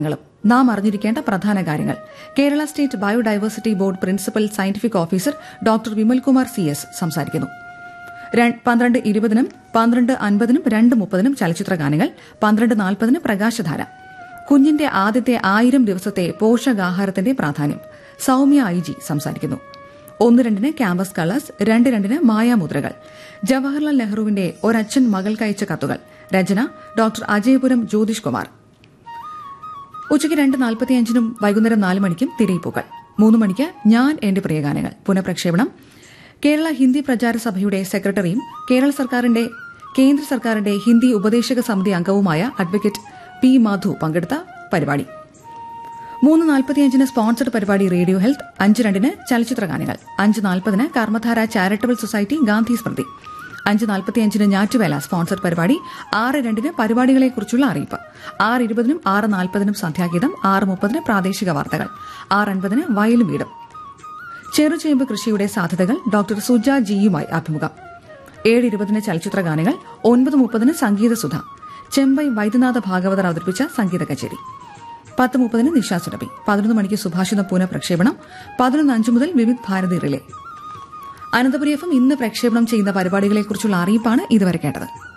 ങ്ങളും നാം അറിഞ്ഞിരിക്കേണ്ട പ്രധാന കാര്യങ്ങൾ Kerala state biodiversity board principal scientific officer doctor Vimalkumar C S സംസാരിക്കുന്നു ര- പന്ത്രണ്ട് ഇരുപതിനും പന്ത്രണ്ട് അൻപതിനും രണ്ട് മുപ്പതിനും ചലച്ചിത്ര ഗാനങ്ങൾ പന്ത്രണ്ട് നാൽപ്പതിന് പ്രകാശധാര കുഞ്ഞിന്റെ ആദ്യത്തെ ആയിരം ദിവസത്തെ പോഷകാഹാരത്തിന്റെ പ്രാധാന്യം സൌമ്യ ഐ ജി സംസാരിക്കുന്നു ഒന്ന് രണ്ടിന് ക്യാമ്പസ് കളേഴ്സ് രണ്ട് രണ്ടിന് മായാമുദ്രകൾ ജവഹർലാൽ നെഹ്റുവിന്റെ ഒരച്ഛൻ മകൾക്കയച്ച കത്തുകൾ രചന ഡോക്ടർ അജയപുരം ജ്യോതിഷ് കുമാർ ഉച്ചയ്ക്ക് രണ്ട് നാൽപ്പത്തിയഞ്ചിനും വൈകുന്നേരം നാല് മണിക്കും തിരയിപ്പൂക്കൾ മൂന്ന് മണിക്ക് ഞാൻ എന്റെ പ്രിയഗാനങ്ങൾ പുനഃപ്രക്ഷേപണം കേരള ഹിന്ദി പ്രചാര സഭയുടെ സെക്രട്ടറിയും കേരള സർക്കാരിന്റെ കേന്ദ്ര സർക്കാരിന്റെ ഹിന്ദി ഉപദേശക സമിതി അംഗവുമായ അഡ്വക്കേറ്റ് പി മാധു പങ്കെടുത്ത പരിപാടി മൂന്ന് നാൽപ്പത്തിയഞ്ചിന് സ്പോൺസർഡ് പരിപാടി റേഡിയോ ഹെൽത്ത് അഞ്ച് രണ്ടിന് ചലച്ചിത്ര ഗാനങ്ങൾ അഞ്ച് നാൽപ്പതിന് കർമ്മധാര ചാരിറ്റബിൾ സൊസൈറ്റി ഗാന്ധി സ്മൃതി അഞ്ച് നാൽപ്പത്തിയഞ്ചിന് ഞാറ്റുവേല സ്പോൺസർഡ് പരിപാടി ആറ് രണ്ടിന് പരിപാടികളെക്കുറിച്ചുള്ള അറിയിപ്പ് ആറ് ഇരുപതിനും ആറ് നാൽപ്പതിനും സന്ധ്യാഗീതം ആറ് മുപ്പതിന് പ്രാദേശിക വാർത്തകൾ ആറ് അൻപതിന് വയലും വീടും ചെറുചേമ്പ് കൃഷിയുടെ സാധ്യതകൾ ഡോക്ടർ സുജ ജിയുമായി അഭിമുഖം ഏഴ് ഇരുപതിന് ചലച്ചിത്ര ഗാനങ്ങൾ ഒൻപത് മുപ്പതിന് സംഗീതസുധ ചെമ്പൈ വൈദ്യനാഥ ഭാഗവതർ അവതരിപ്പിച്ച സംഗീത കച്ചേരി പത്ത് മുപ്പതിന് നിശാസുരഭി പതിനൊന്ന് മണിക്ക് സുഭാഷിതം പുനഃപ്രക്ഷേപണം പതിനൊന്ന് അഞ്ച് മുതൽ വിവിധ് ഭാരതി റിലേ അനന്തപുരി എഫ് എം ഇന്ന് പ്രക്ഷേപണം ചെയ്യുന്ന പരിപാടികളെക്കുറിച്ചുള്ള അറിയിപ്പാണ് ഇതുവരെ കേട്ടത്